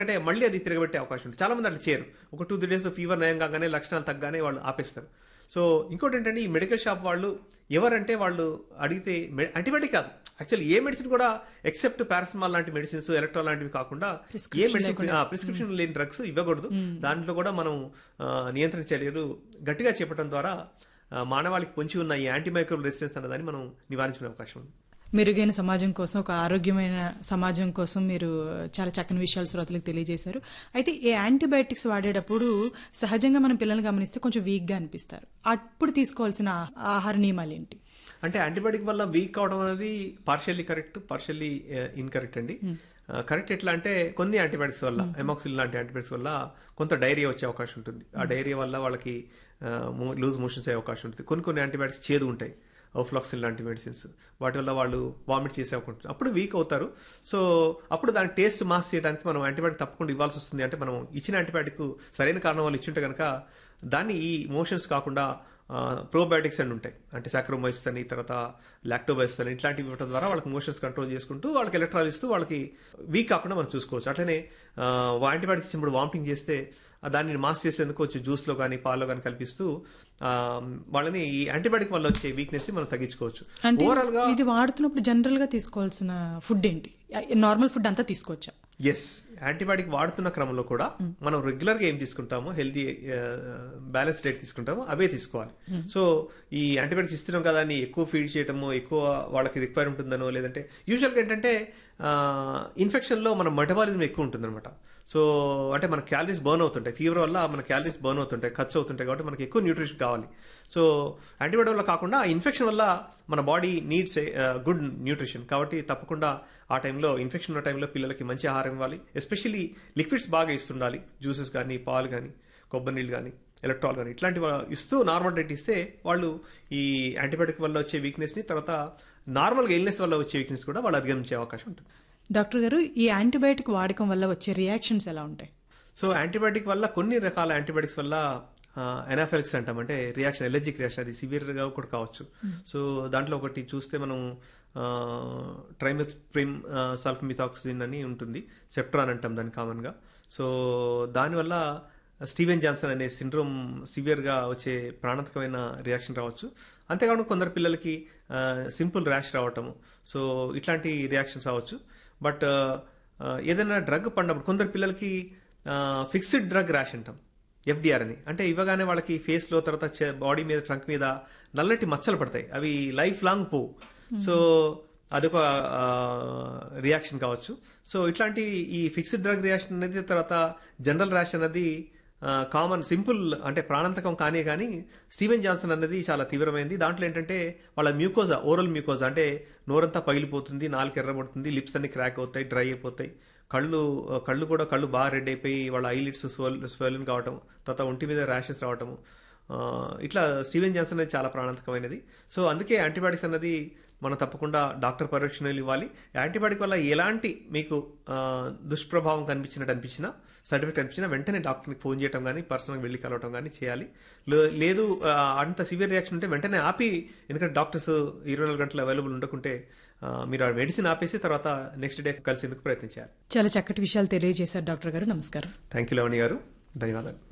అంటే మళ్ళీ అది తిరగబెట్టే అవకాశం ఉంటుంది చాలా మంది అట్లా చేయరు ఒక టూ త్రీ డేస్ ఫీవర్ నయం కాగానే లక్షణాలు తగ్గగానే వాళ్ళు ఆపేస్తారు సో ఇంకోటి ఏంటంటే ఈ మెడికల్ షాప్ వాళ్ళు ఎవరంటే వాళ్ళు అడిగితే యాంటీబయాటిక్ కాదు యాక్చువల్లీ ఏ మెడిసిన్ కూడా ఎక్సెప్ట్ పారాసిమాల్ లాంటి మెడిసిన్స్ ఎలక్ట్రాల్ లాంటివి కాకుండా ఏ మెడిసిన్ ప్రిస్క్రిప్షన్ లేని డ్రగ్స్ ఇవ్వకూడదు దాంట్లో కూడా మనం ఆ, నియంత్రణ చర్యలు గట్టిగా చేపట్టడం ద్వారా ఆ, మానవాళికి పొంచి ఉన్న ఈ యాంటీమైక్రోల్ రెసిస్టెన్స్ అన్నదాన్ని మనం నివారించుకునే అవకాశం ఉంది మెరుగైన సమాజం కోసం ఒక ఆరోగ్యమైన సమాజం కోసం మీరు చాలా చక్కని విషయాలు శ్రోతలకు తెలియజేశారు అయితే ఈ యాంటీబయాటిక్స్ వాడేటప్పుడు సహజంగా మనం పిల్లల్ని గమనిస్తే కొంచెం వీక్గా అనిపిస్తారు అప్పుడు తీసుకోవాల్సిన ఆహార నియమాలు ఏంటి అంటే యాంటీబయాటిక్ వల్ల వీక్ అవడం అనేది పార్షియల్లీ కరెక్ట్ పార్షియల్లీ ఇన్కరెక్ట్ అండి కరెక్ట్ ఎట్లా అంటే కొన్ని యాంటీబయాటిక్స్ వల్ల ఎమాక్సిల్ లాంటి యాంటీబయాటిక్స్ వల్ల కొంత డైరియా వచ్చే అవకాశం ఉంటుంది ఆ డైరియా వల్ల వాళ్ళకి లూజ్ మోషన్స్ అయ్యే అవకాశం ఉంటుంది కొన్ని కొన్ని యాంటీబయాటిక్స్ చేదు ఉంటాయి ఓఫ్లాక్సిన్ లాంటి మెడిసిన్స్ వాటి వల్ల వాళ్ళు వామిట్ చేసే అవకాశం ఉంటుంది అప్పుడు వీక్ అవుతారు సో అప్పుడు దాని టేస్ట్ మాస్ చేయడానికి మనం యాంటీబయాటిక్ తప్పకుండా ఇవ్వాల్సి వస్తుంది అంటే మనం ఇచ్చిన యాంటీబయాటిక్ సరైన కారణం వల్ల ఇచ్చుంటే కనుక దాన్ని ఈ మోషన్స్ కాకుండా ప్రోబయాటిక్స్ అని ఉంటాయి అంటే సాక్రోమైసిస్ అని తర్వాత లాక్టోబైసిస్ అని ఇట్లాంటివి ఇవ్వడం ద్వారా వాళ్ళకి మోషన్స్ కంట్రోల్ చేసుకుంటూ వాళ్ళకి ఎలక్ట్రాల్ ఇస్తూ వాళ్ళకి వీక్ కాకుండా మనం చూసుకోవచ్చు అట్లనే యాంటీబయాటిక్స్ ఇచ్చినప్పుడు వామిటింగ్ చేస్తే ఆ దాన్ని మాస్ చేసేందుకు వచ్చి జ్యూస్లో కానీ పాల్లో కానీ కల్పిస్తూ ఆ, వాళ్ళని ఈ యాంటీబయాటిక్ వల్ల వచ్చే వీక్నెస్ మనం తగ్గించుకోవచ్చు అంటే ఓవరాల్ గా ఇది వాడుతున్నప్పుడు జనరల్ గా తీసుకోవాల్సిన ఫుడ్ ఏంటి నార్మల్ ఫుడ్ అంతా తీసుకోవచ్చా ఎస్ యాంటీబయాటిక్ వాడుతున్న క్రమంలో కూడా మనం రెగ్యులర్ గా ఏం తీసుకుంటామో హెల్తీ బ్యాలెన్స్ డైట్ తీసుకుంటామో అవే తీసుకోవాలి సో ఈ యాంటీబయాటిక్స్ ఇస్తున్నాం కదా అని ఎక్కువ ఫీడ్ చేయటమో ఎక్కువ వాళ్ళకి రిక్వైర్ ఉంటుందనో లేదంటే యూజువల్గా ఏంటంటే ఇన్ఫెక్షన్ లో మన మెటబాలిజం ఎక్కువ ఉంటుందన్నమాట సో అంటే మన క్యాలరీస్ బర్న్ అవుతుంటాయి ఫీవర్ వల్ల మన క్యాలరీస్ బర్న్ అవుతుంటాయి ఖర్చు అవుతుంటాయి కాబట్టి మనకి ఎక్కువ న్యూట్రిషన్ కావాలి సో యాంటీబయాటిక్ వల్ల కాకుండా ఇన్ఫెక్షన్ వల్ల మన బాడీ నీడ్స్ గుడ్ న్యూట్రిషన్ కాబట్టి తప్పకుండా ఆ టైంలో ఇన్ఫెక్షన్ ఉన్న టైంలో పిల్లలకి మంచి ఆహారం ఇవ్వాలి ఎస్పెషల్లీ లిక్విడ్స్ బాగా ఇస్తుండాలి జ్యూసెస్ కానీ పాలు కానీ కొబ్బరి నీళ్ళు కానీ ఎలక్ట్రాల్ కానీ ఇట్లాంటివి ఇస్తూ నార్మల్ డైట్ ఇస్తే వాళ్ళు ఈ యాంటీబయాటిక్ వల్ల వచ్చే వీక్నెస్ ని తర్వాత నార్మల్గా ఇల్నెస్ వల్ల వచ్చే వీక్నెస్ కూడా వాళ్ళు అధిగమించే అవకాశం ఉంటుంది డాక్టర్ గారు ఈ యాంటీబయాటిక్ వాడకం వల్ల వచ్చే రియాక్షన్స్ ఎలా ఉంటాయి సో యాంటీబయాటిక్ వల్ల కొన్ని రకాల యాంటీబయాటిక్స్ వల్ల ఎనాఫెలిక్స్ అంటాం అంటే రియాక్షన్ ఎలర్జిక్ రియాక్షన్ అది సివియర్ గా కూడా కావచ్చు సో దాంట్లో ఒకటి చూస్తే మనం ట్రైమెథ్రిమ్ సల్ఫమిథాక్సిన్ అని ఉంటుంది సెప్ట్రాన్ అంటాం దాన్ని కామన్ గా సో దానివల్ల స్టీవెన్ జాన్సన్ అనే సిండ్రోమ్ సివియర్ గా వచ్చే ప్రాణాంతకమైన రియాక్షన్ రావచ్చు అంతేకాకుండా కొందరు పిల్లలకి సింపుల్ ర్యాష్ రావటము సో ఇట్లాంటి రియాక్షన్స్ రావచ్చు బట్ ఏదైనా డ్రగ్ పడినప్పుడు కొందరు పిల్లలకి ఫిక్స్డ్ డ్రగ్ ర్యాష్ అంటాం ఎఫ్డిఆర్ అని అంటే ఇవ్వగానే వాళ్ళకి ఫేస్ లో తర్వాత బాడీ మీద ట్రంక్ మీద నల్లటి మచ్చలు పడతాయి అవి లైఫ్ లాంగ్ పోవు సో అదొక రియాక్షన్ కావచ్చు సో ఇట్లాంటి ఈ ఫిక్స్డ్ డ్రగ్ రియాక్షన్ అనేది తర్వాత జనరల్ ర్యాష్ అనేది కామన్ సింపుల్ అంటే ప్రాణాంతకం కానే కానీ స్టీవెన్ జాన్సన్ అనేది చాలా తీవ్రమైంది దాంట్లో ఏంటంటే వాళ్ళ మ్యూకోజా ఓరల్ మ్యూకోజా అంటే నోరంతా పగిలిపోతుంది నాలుగు ఎర్రబడుతుంది లిప్స్ అన్ని క్రాక్ అవుతాయి డ్రై అయిపోతాయి కళ్ళు కళ్ళు కూడా కళ్ళు బాగా రెడ్ అయిపోయి వాళ్ళ ఐలిడ్స్ స్వెల్ స్వెలిన్ కావటం తర్వాత ఒంటి మీద ర్యాషెస్ రావటము ఆ, ఇట్లా స్టీవెన్ జాన్సన్ అనేది చాలా ప్రాణాంతకమైనది సో అందుకే యాంటీబయాటిక్స్ అన్నది మనం తప్పకుండా డాక్టర్ పరీక్షణలు ఇవ్వాలి యాంటీబయాటిక్ వల్ల ఎలాంటి మీకు ఆ, దుష్ప్రభావం కనిపించినట్టు అనిపించినా సర్టిఫికేట్ కనిపించినా వెంటనే డాక్టర్కి ఫోన్ చేయడం కానీ పర్సనల్గా వెళ్ళి కలవటం కానీ చేయాలి లే- లేదు ఆ, అంత సివియర్ రియాక్షన్ ఉంటే వెంటనే ఆపి ఎందుకంటే డాక్టర్స్ ఇరవై నాలుగు గంటలు అవైలబుల్ ఉండకుంటే ఆ, మీరు ఆ మెడిసిన్ ఆపేసి తర్వాత నెక్స్ట్ డే కలిసేందుకు ప్రయత్నించాలి చాలా చక్కటి విషయాలు తెలియజేశారు డాక్టర్ గారు నమస్కారం థ్యాంక్ యూ లవణి గారు ధన్యవాదాలు